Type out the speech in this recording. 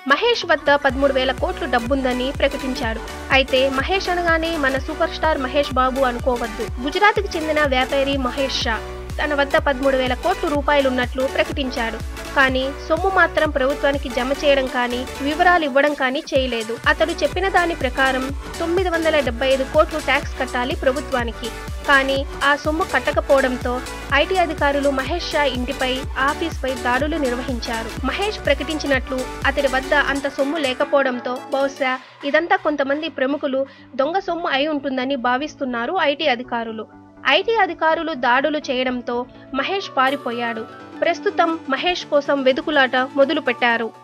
మహేష్ వద్ద పదమూడు వేల కోట్లు డబ్బుందని ప్రకటించాడు అయితే మహేష్ అనగానే మన సూపర్ స్టార్ మహేష్ బాబు అనుకోవద్దు గుజరాత్కి చెందిన వ్యాపారి మహేష్ షా తన వద్ద పదమూడు వేల కోట్లు రూపాయలున్నట్లు ప్రకటించాడు కానీ సొమ్ము మాత్రం ప్రభుత్వానికి జమ చేయడం కానీ వివరాలు ఇవ్వడం కానీ చేయలేదు అతడు చెప్పిన దాని ప్రకారం తొమ్మిది వందల డెబ్బై ఐదు కోట్లు ట్యాక్స్ కట్టాలి ప్రభుత్వానికి కానీ ఆ సొమ్ము కట్టకపోవడంతో ఐటీ అధికారులు మహేష్ షా ఇంటిపై ఆఫీస్పై దాడులు నిర్వహించారు మహేష్ ప్రకటించినట్లు అతడి వద్ద అంత సొమ్ము లేకపోవడంతో బహుశా ఇదంతా కొంతమంది ప్రముఖులు దొంగ సొమ్ము అయి ఉంటుందని భావిస్తున్నారు ఐటీ అధికారులు ఐటీ అధికారులు దాడులు చేయడంతో మహేష్ పారిపోయాడు ప్రస్తుతం మహేష్ కోసం వెతుకులాట మొదలుపెట్టారు